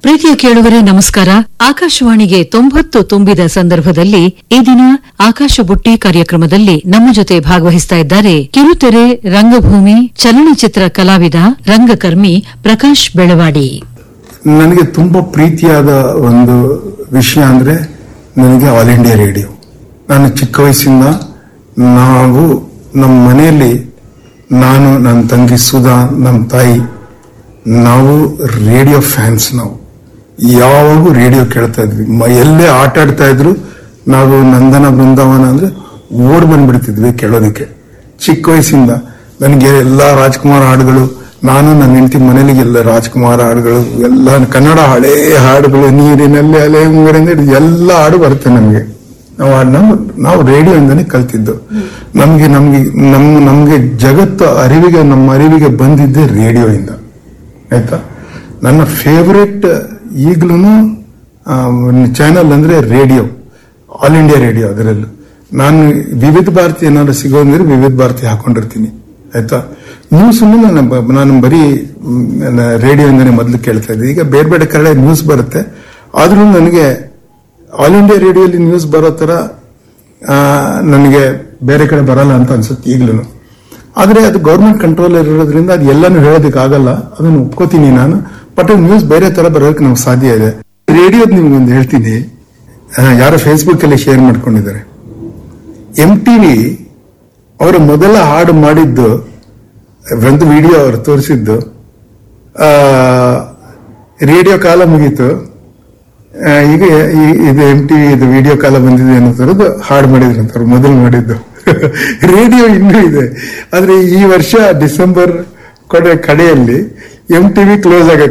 ಪ್ರೀತಿಯ ಕೇಳುವರೆ ನಮಸ್ಕಾರ ಆಕಾಶವಾಣಿಗೆ ತೊಂಬತ್ತು ತುಂಬಿದ ಸಂದರ್ಭದಲ್ಲಿ ಈ ದಿನ ಆಕಾಶ ಬುಟ್ಟಿ ಕಾರ್ಯಕ್ರಮದಲ್ಲಿ ನಮ್ಮ ಜೊತೆ ಭಾಗವಹಿಸ್ತಾ ಇದ್ದಾರೆ ಕಿರುತೆರೆ ರಂಗಭೂಮಿ ಚಲನಚಿತ್ರ ಕಲಾವಿದ ರಂಗಕರ್ಮಿ ಪ್ರಕಾಶ್ ಬೆಳವಾಡಿ ನನಗೆ ತುಂಬ ಪ್ರೀತಿಯಾದ ಒಂದು ವಿಷಯ ಅಂದ್ರೆ ನನಗೆ ಆಲ್ ಇಂಡಿಯಾ ರೇಡಿಯೋ ನಾನು ಚಿಕ್ಕ ವಯಸ್ಸಿಂದ ನಾವು ನಮ್ಮ ಮನೆಯಲ್ಲಿ ನಾನು ನನ್ನ ತಂಗಿ ಸುಧಾ ನಮ್ಮ ತಾಯಿ ನಾವು ರೇಡಿಯೋ ಫ್ಯಾನ್ಸ್ ನಾವು ಯಾವಾಗೂ ರೇಡಿಯೋ ಕೇಳ್ತಾ ಇದ್ವಿ ಮ- ಎಲ್ಲೇ ಆಟ ಆಡ್ತಾ ಇದ್ರು ನಾವು ನಂದನ ಬೃಂದಾವನ ಅಂದ್ರೆ ಓಡ್ ಬಂದ್ಬಿಡ್ತಿದ್ವಿ ಕೇಳೋದಕ್ಕೆ ಚಿಕ್ಕ ವಯಸ್ಸಿಂದ ನನಗೆ ಎಲ್ಲಾ ರಾಜ್ಕುಮಾರ್ ಹಾಡುಗಳು ನಾನು ನನ್ನ ಹೆಂಡತಿ ಮನೇಲಿ ಎಲ್ಲ ರಾಜ್ಕುಮಾರ್ ಹಾಡುಗಳು ಎಲ್ಲ ಕನ್ನಡ ಹಳೇ ಹಾಡುಗಳು ನೀರಿನಲ್ಲಿ ಅಲೆ ಮುಂಗಡೆಯಿಂದ ಹಿಡ್ದು ಎಲ್ಲ ಹಾಡು ಬರುತ್ತೆ ನಮಗೆ ನಾವು ಹಾಡ್- ನಾವು ನಾವು ರೇಡಿಯೋಯಿಂದನೇ ಕಲ್ತಿದ್ದು ನಮ್ಗೆ ನಮ್ಗೆ ನಮ್ ನಮ್ಗೆ ಜಗತ್ತು ಅರಿವಿಗೆ ನಮ್ಮ ಅರಿವಿಗೆ ಬಂದಿದ್ದೆ ರೇಡಿಯೋಯಿಂದ ಆಯ್ತಾ ನನ್ನ ಫೇವರೆಟ್ ಈಗ್ಲೂ ಚಾನಲ್ ಅಂದ್ರೆ ರೇಡಿಯೋ ಆಲ್ ಇಂಡಿಯಾ ರೇಡಿಯೋ ಅದರಲ್ಲೂ ನಾನು ವಿವಿಧ ಭಾರತಿ ಏನಾದ್ರು ಸಿಗೋಂದ್ರೆ ವಿವಿಧ ಭಾರತಿ ಹಾಕೊಂಡಿರ್ತೀನಿ ಆಯ್ತಾ ನ್ಯೂಸ್ ನಾನು ಬ- ನಾನು ಬರೀ ರೇಡಿಯೋಯಿಂದನೇ ಮೊದಲು ಕೇಳ್ತಾ ಇದ್ದೆ ಈಗ ಬೇರೆ ಬೇರೆ ಕಡೆ ನ್ಯೂಸ್ ಬರುತ್ತೆ ಆದ್ರೂ ನನಗೆ ಆಲ್ ಇಂಡಿಯಾ ರೇಡಿಯೋಲಿ ನ್ಯೂಸ್ ಬರೋ ತರ ಆ, ನನಗೆ ಬೇರೆ ಕಡೆ ಬರಲ್ಲ ಅಂತ ಅನ್ಸುತ್ತೆ ಈಗ್ಲೂ ಆದ್ರೆ ಅದು ಗೌರ್ಮೆಂಟ್ ಕಂಟ್ರೋಲ್ ಇರೋದ್ರಿಂದ ಅದು ಎಲ್ಲಾನು ಹೇಳೋದಕ್ಕೆ ಆಗಲ್ಲ ಅದನ್ನು ಒಪ್ಕೋತೀನಿ ನಾನು ಬಟ್ ನ್ಯೂಸ್ ಬೇರೆ ತರ ಬರೋದಕ್ಕೆ ನಮ್ಗೆ ಸಾಧ್ಯ ಇದೆ ರೇಡಿಯೋದ್ ನಿಮ್ಗೆ ಒಂದು ಹೇಳ್ತೀನಿ ಆ, ಯಾರೋ ಫೇಸ್ಬುಕ್ ಅಲ್ಲಿ ಶೇರ್ ಮಾಡ್ಕೊಂಡಿದ್ದಾರೆ ಎಂ ಟಿವಿ ಅವರ ಮೊದಲ ಹಾಡು ಮಾಡಿದ್ದು ಒಂದು ವಿಡಿಯೋ ಅವರು ತೋರಿಸಿದ್ದು ಆ, ರೇಡಿಯೋ ಕಾಲ ಮುಗೀತು ಆ, ಈಗ ಈ- ಇದು ಎಂ ಟಿವಿ ಇದು ವಿಡಿಯೋ ಕಾಲ ಬಂದಿದೆ ಅನ್ನೋ ತರದ್ದು ಹಾಡು ಮಾಡಿದ್ರು ಅಂತ ಅವ್ರು ಮೊದಲು ಮಾಡಿದ್ದು ರೇಡಿಯೋ ಇನ್ನೂ ಇದೆ ಆದ್ರೆ ಈ ವರ್ಷ ಡಿಸೆಂಬರ್ ಕಡೆ ಕಡೆಯಲ್ಲಿ ಎಂ ಟಿವಿ ಕ್ಲೋಸ್ ಆಗಕ್ಕೆ